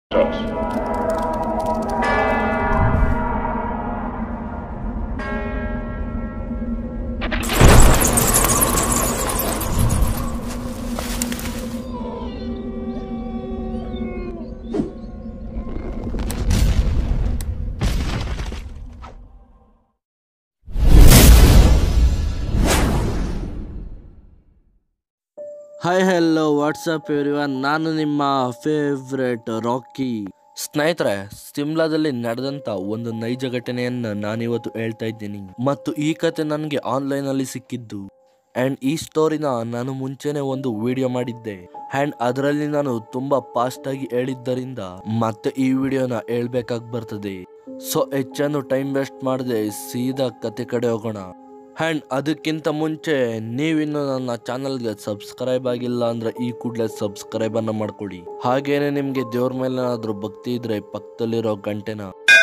hi hello WhatsApp everyone ನಾನು ನಿಮ್ಮ favourite rakhi ಸ್ನೇಹಿತರೆ ಸಿಮ್ಲಾದಲ್ಲಿ ನಡೆದಂತ ಒಂದು ನೈಜ ಘಟನೆಯನ್ನ ನಾನಿವತ್ತು ಹೇಳ್ತಾ ಇದ್ದೀನಿ ಮತ್ತು ಈ ಕತೆ ನನಗೆ ಆನ್ಲೈನ್ ಅಲ್ಲಿ ಸಿಕ್ಕಿದ್ದು ಅಂಡ್ ಈ ಸ್ಟೋರಿನ ನಾನು ಮುಂಚೆನೆ ಒಂದು ವಿಡಿಯೋ ಮಾಡಿದ್ದೆ ಅಂಡ್ ಅದರಲ್ಲಿ ನಾನು ತುಂಬಾ ಫಾಸ್ಟ್ ಆಗಿ ಹೇಳಿದ್ದರಿಂದ ಮತ್ತೆ ಈ ವಿಡಿಯೋನ ಹೇಳ್ಬೇಕಾಗಿ ಬರ್ತದೆ ಸೊ ಹೆಚ್ಚನ್ನು ಟೈಮ್ ವೇಸ್ಟ್ ಮಾಡದೆ ಸೀದಾ ಕತೆ ಕಡೆ ಹೋಗೋಣ ಆ್ಯಂಡ್ ಅದಕ್ಕಿಂತ ಮುಂಚೆ ನೀವಿನ್ನು ನನ್ನ ಚಾನಲ್ಗೆ ಸಬ್ಸ್ಕ್ರೈಬ್ ಆಗಿಲ್ಲ ಅಂದ್ರೆ ಈ ಕೂಡಲೇ ಸಬ್ಸ್ಕ್ರೈಬ್ ಅನ್ನ ಮಾಡ್ಕೊಳ್ಳಿ ಹಾಗೇನೆ ನಿಮ್ಗೆ ದೇವ್ರ ಮೇಲೆ ಏನಾದ್ರೂ ಭಕ್ತಿ ಇದ್ರೆ ಪಕ್ಕದಲ್ಲಿರೋ ಗಂಟೆನ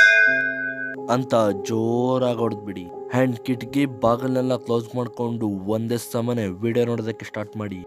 ಅಂತ ಜೋರಾಗಿ ಹೊಡೆದ್ಬಿಡಿ ಆ್ಯಂಡ್ ಕಿಟಕಿ ಬಾಗಿಲನ್ನೆಲ್ಲ ಕ್ಲೋಸ್ ಮಾಡ್ಕೊಂಡು ಒಂದೇ ಸಮನೆ ವಿಡಿಯೋ ನೋಡೋದಕ್ಕೆ ಸ್ಟಾರ್ಟ್ ಮಾಡಿ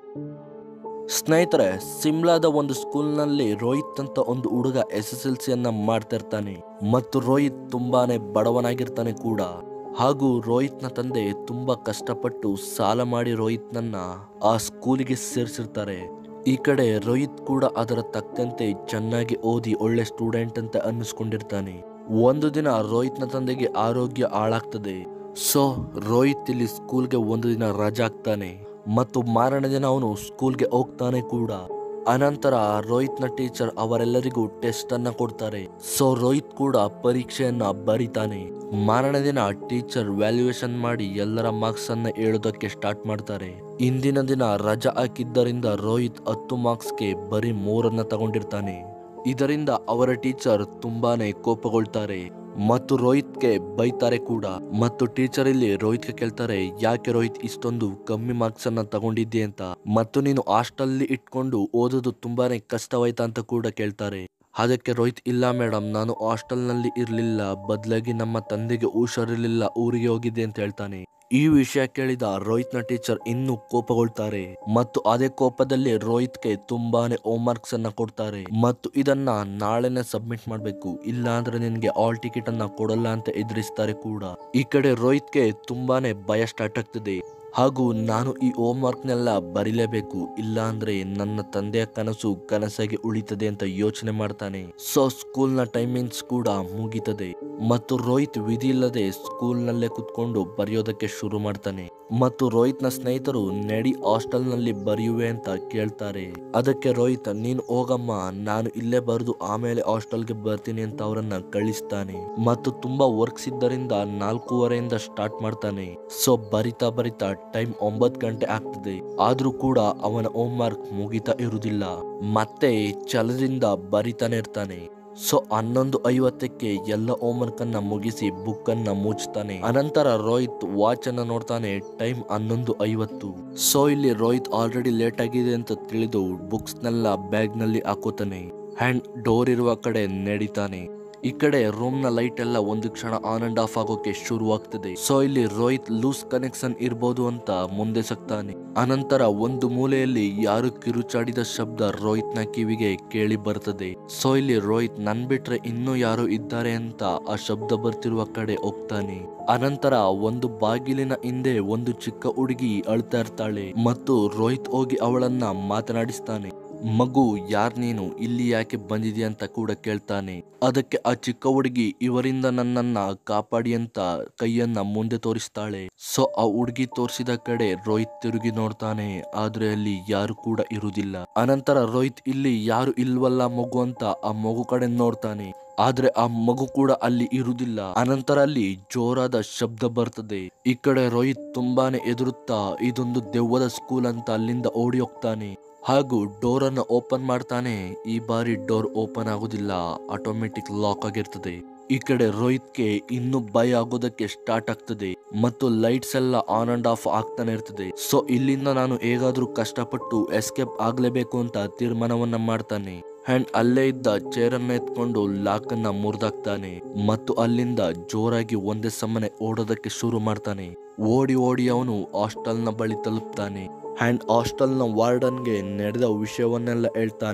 ಸ್ನೇಹಿತರೆ ಸಿಮ್ಲಾದ ಒಂದು ಸ್ಕೂಲ್ನಲ್ಲಿ ರೋಹಿತ್ ಅಂತ ಒಂದು ಹುಡುಗ ಎಸ್ ಎಸ್ ಎಲ್ ಸಿಯನ್ನ ಮಾಡ್ತಿರ್ತಾನೆ ಮತ್ತು ರೋಹಿತ್ ತುಂಬಾನೇ ಬಡವನಾಗಿರ್ತಾನೆ ಕೂಡ ಹಾಗೂ ರೋಹಿತ್ನ ತಂದೆ ತುಂಬಾ ಕಷ್ಟಪಟ್ಟು ಸಾಲ ಮಾಡಿ ರೋಹಿತ್ನನ್ನ ಆ ಸ್ಕೂಲಿಗೆ ಸೇರಿಸಿರ್ತಾರೆ ಈ ಕಡೆ ರೋಹಿತ್ ಕೂಡ ಅದರ ತಕ್ಕಂತೆ ಚೆನ್ನಾಗಿ ಓದಿ ಒಳ್ಳೆ ಸ್ಟೂಡೆಂಟ್ ಅಂತ ಅನ್ನಿಸ್ಕೊಂಡಿರ್ತಾನೆ ಒಂದು ದಿನ ರೋಹಿತ್ನ ತಂದೆಗೆ ಆರೋಗ್ಯ ಹಾಳಾಗ್ತದೆ ಸೊ ರೋಹಿತ್ ಇಲ್ಲಿ ಸ್ಕೂಲ್ಗೆ ಒಂದು ದಿನ ರಜಾ ಆಗ್ತಾನೆ ಮತ್ತು ಮಾರನೇ ದಿನ ಅವನು ಸ್ಕೂಲ್ಗೆ ಹೋಗ್ತಾನೆ ಕೂಡ ಅನಂತರ ರೋಹಿತ್ನ ಟೀಚರ್ ಅವರೆಲ್ಲರಿಗೂ ಟೆಸ್ಟ್ ಅನ್ನ ಕೊಡ್ತಾರೆ ಸೊ ರೋಹಿತ್ ಕೂಡ ಪರೀಕ್ಷೆಯನ್ನ ಬರಿತಾನೆ ಮಾರನೇ ದಿನ ಟೀಚರ್ ವ್ಯಾಲ್ಯೂಯೇಷನ್ ಮಾಡಿ ಎಲ್ಲರ ಮಾರ್ಕ್ಸ್ ಅನ್ನ ಹೇಳೋದಕ್ಕೆ ಸ್ಟಾರ್ಟ್ ಮಾಡ್ತಾರೆ ಇಂದಿನ ದಿನ ರಜಾ ಹಾಕಿದ್ದರಿಂದ ರೋಹಿತ್ ಹತ್ತು ಮಾರ್ಕ್ಸ್ಗೆ ಬರೀ ಮೂರನ್ನ ತಗೊಂಡಿರ್ತಾನೆ ಇದರಿಂದ ಅವರ ಟೀಚರ್ ತುಂಬಾನೇ ಕೋಪಗೊಳ್ತಾರೆ ಮತ್ತು ರೋಹಿತ್ಗೆ ಬೈತಾರೆ ಕೂಡ ಮತ್ತು ಟೀಚರ್ ಇಲ್ಲಿ ರೋಹಿತ್ಗೆ ಕೇಳ್ತಾರೆ ಯಾಕೆ ರೋಹಿತ್ ಇಷ್ಟೊಂದು ಕಮ್ಮಿ ಮಾರ್ಕ್ಸ್ ಅನ್ನ ತಗೊಂಡಿದ್ದೆ ಅಂತ ಮತ್ತು ನೀನು ಹಾಸ್ಟೆಲ್ ಇಟ್ಕೊಂಡು ಓದೋದು ತುಂಬಾನೇ ಕಷ್ಟವಾಯ್ತಾ ಅಂತ ಕೂಡ ಕೇಳ್ತಾರೆ ಅದಕ್ಕೆ ರೋಹಿತ್ ಇಲ್ಲ ಮೇಡಮ್ ನಾನು ಹಾಸ್ಟೆಲ್ ನಲ್ಲಿ ಇರ್ಲಿಲ್ಲ ಬದಲಾಗಿ ನಮ್ಮ ತಂದೆಗೆ ಹುಷಾರಿರ್ಲಿಲ್ಲ ಊರಿಗೆ ಹೋಗಿದ್ದೆ ಅಂತ ಹೇಳ್ತಾನೆ ಈ ವಿಷಯ ಕೇಳಿದ ರೋಹಿತ್ನ ಟೀಚರ್ ಇನ್ನೂ ಕೋಪಗೊಳ್ತಾರೆ ಮತ್ತು ಅದೇ ಕೋಪದಲ್ಲಿ ರೋಹಿತ್ಗೆ ತುಂಬಾನೇ ಹೋಮ್ ಮಾರ್ಕ್ಸ್ ಅನ್ನ ಕೊಡ್ತಾರೆ ಮತ್ತು ಇದನ್ನ ನಾಳೆನೆ ಸಬ್ಮಿಟ್ ಮಾಡ್ಬೇಕು ಇಲ್ಲ ಅಂದ್ರೆ ನಿನ್ಗೆ ಆಲ್ ಟಿಕೆಟ್ ಅನ್ನ ಕೊಡಲ್ಲ ಅಂತ ಎದುರಿಸ್ತಾರೆ ಕೂಡ ಈ ಕಡೆ ರೋಹಿತ್ಗೆ ತುಂಬಾನೇ ಭಯ ಸ್ಟಾರ್ಟ್ ಆಗ್ತದೆ ಹಾಗೂ ನಾನು ಈ ಹೋಮ್ ವರ್ಕ್ನೆಲ್ಲ ಬರಿಲೇಬೇಕು ಇಲ್ಲ ಅಂದ್ರೆ ನನ್ನ ತಂದೆಯ ಕನಸು ಕನಸಾಗಿ ಉಳಿತದೆ ಅಂತ ಯೋಚನೆ ಮಾಡ್ತಾನೆ ಸೊ ಸ್ಕೂಲ್ನ ಟೈಮಿಂಗ್ಸ್ ಕೂಡ ಮುಗಿತದೆ ಮತ್ತು ರೋಹಿತ್ ವಿಧಿ ಇಲ್ಲದೆ ಸ್ಕೂಲ್ನಲ್ಲೇ ಕುತ್ಕೊಂಡು ಬರೆಯೋದಕ್ಕೆ ಶುರು ಮಾಡ್ತಾನೆ ಮತ್ತು ರೋಹಿತ್ನ ಸ್ನೇಹಿತರು ನಡಿ ಹಾಸ್ಟೆಲ್ ನಲ್ಲಿ ಬರೆಯುವೆ ಅಂತ ಕೇಳ್ತಾರೆ ಅದಕ್ಕೆ ರೋಹಿತ್ ನೀನು ಹೋಗಮ್ಮ ನಾನು ಇಲ್ಲೇ ಬರೆದು ಆಮೇಲೆ ಹಾಸ್ಟೆಲ್ಗೆ ಬರ್ತೀನಿ ಅಂತ ಅವರನ್ನ ಕಳಿಸ್ತಾನೆ ಮತ್ತು ತುಂಬಾ ವರ್ಕ್ಸ್ ಇದ್ದರಿಂದ ನಾಲ್ಕೂವರೆಯಿಂದ ಸ್ಟಾರ್ಟ್ ಮಾಡ್ತಾನೆ ಸೊ ಬರಿತಾ ಬರಿತಾ ಟೈಮ್ ಒಂಬತ್ತು ಗಂಟೆ ಆಗ್ತದೆ ಆದ್ರೂ ಕೂಡ ಅವನ ಹೋಮ್ ವರ್ಕ್ ಮುಗಿತಾ ಇರುವುದಿಲ್ಲ ಮತ್ತೆ ಛಲದಿಂದ ಬರಿತಾನೆ ಇರ್ತಾನೆ ಸೊ ಹನ್ನೊಂದು ಐವತ್ತಕ್ಕೆ ಎಲ್ಲ ಹೋಮ್ವರ್ಕ್ ಅನ್ನ ಮುಗಿಸಿ ಬುಕ್ ಅನ್ನ ಮುಚ್ತಾನೆ ಅನಂತರ ರೋಹಿತ್ ವಾಚ್ ಅನ್ನ ನೋಡ್ತಾನೆ ಟೈಮ್ ಹನ್ನೊಂದು ಐವತ್ತು ಸೊ ಇಲ್ಲಿ ರೋಹಿತ್ ಆಲ್ರೆಡಿ ಲೇಟ್ ಆಗಿದೆ ಅಂತ ತಿಳಿದು ಬುಕ್ಸ್ ನೆಲ್ಲ ಬ್ಯಾಗ್ ನಲ್ಲಿ ಹಾಕೋತಾನೆ ಹ್ಯಾಂಡ್ ಡೋರ್ ಇರುವ ಕಡೆ ನಡೀತಾನೆ ಈ ಕಡೆ ರೂಮ್ ನ ಲೈಟ್ ಎಲ್ಲ ಒಂದು ಕ್ಷಣ ಆನ್ ಅಂಡ್ ಆಫ್ ಆಗೋಕೆ ಶುರುವಾಗ್ತದೆ ಸೊ ಇಲ್ಲಿ ರೋಹಿತ್ ಲೂಸ್ ಕನೆಕ್ಷನ್ ಇರ್ಬೋದು ಅಂತ ಮುಂದೆ ಸಕ್ತಾನೆ ಅನಂತರ ಒಂದು ಮೂಲೆಯಲ್ಲಿ ಯಾರು ಕಿರುಚಾಡಿದ ಶಬ್ದ ರೋಹಿತ್ ನ ಕಿವಿಗೆ ಕೇಳಿ ಬರ್ತದೆ ಸೊ ಇಲ್ಲಿ ರೋಹಿತ್ ನನ್ ಬಿಟ್ರೆ ಇನ್ನೂ ಯಾರೋ ಇದ್ದಾರೆ ಅಂತ ಆ ಶಬ್ದ ಬರ್ತಿರುವ ಕಡೆ ಹೋಗ್ತಾನೆ ಅನಂತರ ಒಂದು ಬಾಗಿಲಿನ ಹಿಂದೆ ಒಂದು ಚಿಕ್ಕ ಹುಡುಗಿ ಅಳ್ತಾ ಇರ್ತಾಳೆ ಮತ್ತು ರೋಹಿತ್ ಹೋಗಿ ಅವಳನ್ನ ಮಾತನಾಡಿಸ್ತಾನೆ ಮಗು ಯಾರ್ ನೀನು ಇಲ್ಲಿ ಯಾಕೆ ಬಂದಿದ್ಯಾ ಅಂತ ಕೂಡ ಕೇಳ್ತಾನೆ ಅದಕ್ಕೆ ಆ ಚಿಕ್ಕ ಹುಡುಗಿ ಇವರಿಂದ ನನ್ನನ್ನ ಕಾಪಾಡಿ ಅಂತ ಕೈಯನ್ನ ಮುಂದೆ ತೋರಿಸ್ತಾಳೆ ಸೊ ಆ ಹುಡುಗಿ ತೋರಿಸಿದ ಕಡೆ ರೋಹಿತ್ ತಿರುಗಿ ನೋಡ್ತಾನೆ ಆದ್ರೆ ಅಲ್ಲಿ ಯಾರು ಕೂಡ ಇರುವುದಿಲ್ಲ ಅನಂತರ ರೋಹಿತ್ ಇಲ್ಲಿ ಯಾರು ಇಲ್ವಲ್ಲ ಮಗು ಅಂತ ಆ ಮಗು ಕಡೆ ನೋಡ್ತಾನೆ ಆದ್ರೆ ಆ ಮಗು ಕೂಡ ಅಲ್ಲಿ ಇರುವುದಿಲ್ಲ ಅನಂತರ ಅಲ್ಲಿ ಜೋರಾದ ಶಬ್ದ ಬರ್ತದೆ ಈ ಕಡೆ ರೋಹಿತ್ ತುಂಬಾನೇ ಎದುರುತ್ತಾ ಇದೊಂದು ದೆವ್ವದ ಸ್ಕೂಲ್ ಅಂತ ಅಲ್ಲಿಂದ ಓಡಿ ಹೋಗ್ತಾನೆ ಹಾಗೂ ಡೋರ್ ಅನ್ನು ಓಪನ್ ಮಾಡ್ತಾನೆ ಈ ಬಾರಿ ಡೋರ್ ಓಪನ್ ಆಗುದಿಲ್ಲ ಆಟೋಮೆಟಿಕ್ ಲಾಕ್ ಆಗಿರ್ತದೆ ಈ ಕಡೆ ರೋಹಿತ್ಗೆ ಇನ್ನು ಭಯ ಆಗೋದಕ್ಕೆ ಸ್ಟಾರ್ಟ್ ಆಗ್ತದೆ ಮತ್ತು ಲೈಟ್ಸ್ ಎಲ್ಲ ಆನ್ ಅಂಡ್ ಆಫ್ ಆಗ್ತಾನೆ ಇರ್ತದೆ ಸೊ ಇಲ್ಲಿಂದ ನಾನು ಹೇಗಾದ್ರೂ ಕಷ್ಟಪಟ್ಟು ಎಸ್ಕೇಪ್ ಆಗ್ಲೇಬೇಕು ಅಂತ ತೀರ್ಮಾನವನ್ನ ಮಾಡ್ತಾನೆ ಅಂಡ್ ಅಲ್ಲೇ ಇದ್ದ ಚೇರ್ ಅನ್ನ ಎತ್ಕೊಂಡು ಲಾಕ್ ಅನ್ನ ಮುರಿದಾಕ್ತಾನೆ ಮತ್ತು ಅಲ್ಲಿಂದ ಜೋರಾಗಿ ಒಂದೇ ಸಮನೆ ಓಡೋದಕ್ಕೆ ಶುರು ಮಾಡ್ತಾನೆ ಓಡಿ ಓಡಿ ಅವನು ಹಾಸ್ಟೆಲ್ ನ ಬಳಿ ತಲುಪ್ತಾನೆ ಅಂಡ್ ಹಾಸ್ಟೆಲ್ ನ ವಾರ್ಡನ್ಗೆ ನಡೆದ ವಿಷಯವನ್ನೆಲ್ಲ ಹೇಳ್ತಾನೆ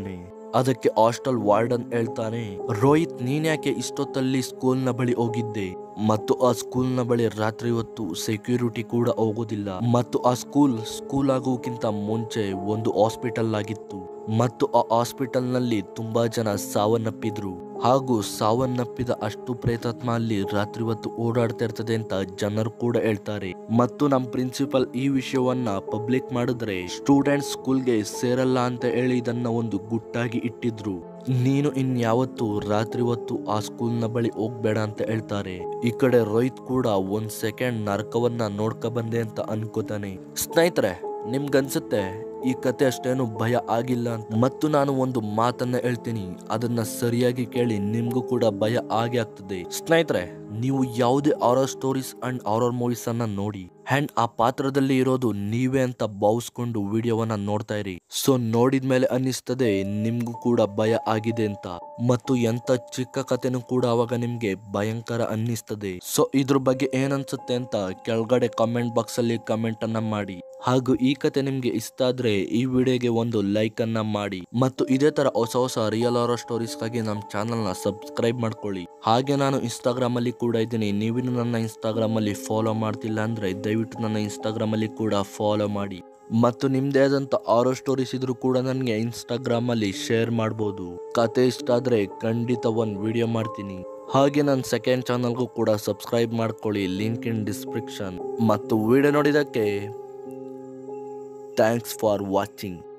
ಅದಕ್ಕೆ ಹಾಸ್ಟೆಲ್ ವಾರ್ಡನ್ ಹೇಳ್ತಾನೆ ರೋಹಿತ್ ನೀನ್ ಯಾಕೆ ಇಷ್ಟೊತ್ತಲ್ಲಿ ಸ್ಕೂಲ್ನ ಬಳಿ ಹೋಗಿದ್ದೆ ಮತ್ತು ಆ ಸ್ಕೂಲ್ನ ಬಳಿ ರಾತ್ರಿ ಹೊತ್ತು ಸೆಕ್ಯೂರಿಟಿ ಕೂಡ ಹೋಗೋದಿಲ್ಲ ಮತ್ತು ಆ ಸ್ಕೂಲ್ ಸ್ಕೂಲ್ ಆಗುವಕ್ಕಿಂತ ಮುಂಚೆ ಒಂದು ಹಾಸ್ಪಿಟಲ್ ಆಗಿತ್ತು ಮತ್ತು ಆ ಹಾಸ್ಪಿಟಲ್ ನಲ್ಲಿ ತುಂಬಾ ಜನ ಸಾವನ್ನಪ್ಪಿದ್ರು ಹಾಗೂ ಸಾವನ್ನಪ್ಪಿದ ಅಷ್ಟು ಪ್ರೇತಾತ್ಮ ಅಲ್ಲಿ ರಾತ್ರಿ ಹೊತ್ತು ಓಡಾಡ್ತಾ ಇರ್ತದೆ ಅಂತ ಜನರು ಕೂಡ ಹೇಳ್ತಾರೆ ಮತ್ತು ನಮ್ ಪ್ರಿನ್ಸಿಪಲ್ ಈ ವಿಷಯವನ್ನ ಪಬ್ಲಿಕ್ ಮಾಡಿದ್ರೆ ಸ್ಟೂಡೆಂಟ್ಸ್ ಸ್ಕೂಲ್ಗೆ ಸೇರಲ್ಲ ಅಂತ ಹೇಳಿ ಇದನ್ನ ಒಂದು ಗುಟ್ಟಾಗಿ ಇಟ್ಟಿದ್ರು ನೀನು ಇನ್ಯಾವತ್ತು ರಾತ್ರಿ ಹೊತ್ತು ಆ ಸ್ಕೂಲ್ನ ಬಳಿ ಹೋಗ್ಬೇಡ ಅಂತ ಹೇಳ್ತಾರೆ ಈ ಕಡೆ ರೋಹಿತ್ ಕೂಡ ಒಂದ್ ಸೆಕೆಂಡ್ ನರಕವನ್ನ ನೋಡ್ಕ ಬಂದೆ ಅಂತ ಅನ್ಕೋತಾನೆ ಸ್ನೇಹಿತರೆ ನಿಮ್ಗನ್ಸುತ್ತೆ ಈ ಕತೆ ಅಷ್ಟೇನು ಭಯ ಆಗಿಲ್ಲ ಅಂತ ಮತ್ತು ನಾನು ಒಂದು ಮಾತನ್ನ ಹೇಳ್ತೀನಿ ಅದನ್ನ ಸರಿಯಾಗಿ ಕೇಳಿ ನಿಮ್ಗೂ ಕೂಡ ಭಯ ಆಗೇ ಆಗ್ತದೆ ಸ್ನೇಹಿತರೆ ನೀವು ಯಾವುದೇ horror stories and horror movies ಅನ್ನ ನೋಡಿ ಅಂಡ್ ಆ ಪಾತ್ರದಲ್ಲಿ ಇರೋದು ನೀವೇ ಅಂತ ಭಾವಿಸ್ಕೊಂಡು ವಿಡಿಯೋವನ್ನ ನೋಡ್ತಾ ಇರಿ ಸೊ ನೋಡಿದ್ಮೇಲೆ ಅನ್ನಿಸ್ತದೆ ನಿಮ್ಗೂ ಕೂಡ ಭಯ ಆಗಿದೆ ಅಂತ ಮತ್ತು ಎಂತ ಚಿಕ್ಕ ಕಥೆನೂ ಕೂಡ ಅವಾಗ ನಿಮ್ಗೆ ಭಯಂಕರ ಅನ್ನಿಸ್ತದೆ ಸೊ ಇದ್ರ ಬಗ್ಗೆ ಏನನ್ಸುತ್ತೆ ಅಂತ ಕೆಳಗಡೆ ಕಾಮೆಂಟ್ ಬಾಕ್ಸ್ ಅಲ್ಲಿ ಕಮೆಂಟ್ ಅನ್ನ ಮಾಡಿ ಹಾಗೂ ಈ ಕತೆ ನಿಮ್ಗೆ ಇಷ್ಟ ಆದ್ರೆ ಈ ವಿಡಿಯೋಗೆ ಒಂದು ಲೈಕ್ ಅನ್ನ ಮಾಡಿ ಮತ್ತು ಇದೇ ತರ ಹೊಸ ಹೊಸ ರಿಯಲ್ ಆರೋ ಸ್ಟೋರೀಸ್ಗಾಗಿ ನಮ್ಮ ಚಾನಲ್ ನ ಸಬ್ಸ್ಕ್ರೈಬ್ ಮಾಡ್ಕೊಳ್ಳಿ ಹಾಗೆ ನಾನು ಇನ್ಸ್ಟಾಗ್ರಾಮ್ ಅಲ್ಲಿ ಕೂಡ ಇದ್ದೀನಿ ನೀವಿನ್ನು ನನ್ನ ಇನ್ಸ್ಟಾಗ್ರಾಮ್ ಅಲ್ಲಿ ಫಾಲೋ ಮಾಡ್ತಿಲ್ಲ ಅಂದ್ರೆ ದಯವಿಟ್ಟು ನನ್ನ ಇನ್ಸ್ಟಾಗ್ರಾಮ್ ಅಲ್ಲಿ ಕೂಡ ಫಾಲೋ ಮಾಡಿ ಮತ್ತು ನಿಮ್ದೇ ಆದಂತ ಆರೋ ಸ್ಟೋರೀಸ್ ಇದ್ರು ಕೂಡ ನನಗೆ ಇನ್ಸ್ಟಾಗ್ರಾಮ್ ಅಲ್ಲಿ ಶೇರ್ ಮಾಡ್ಬೋದು ಕತೆ ಇಷ್ಟ ಆದ್ರೆ ಖಂಡಿತ ಒಂದು ವಿಡಿಯೋ ಮಾಡ್ತೀನಿ ಹಾಗೆ ನನ್ನ ಸೆಕೆಂಡ್ ಚಾನಲ್ಗೂ ಕೂಡ ಸಬ್ಸ್ಕ್ರೈಬ್ ಮಾಡ್ಕೊಳ್ಳಿ ಲಿಂಕ್ ಇನ್ ಡಿಸ್ಕ್ರಿಪ್ಷನ್ ಮತ್ತು ವಿಡಿಯೋ ನೋಡಿದಕ್ಕೆ ಥ್ಯಾಂಕ್ಸ್ ಫಾರ್ ವಾಚಿಂಗ್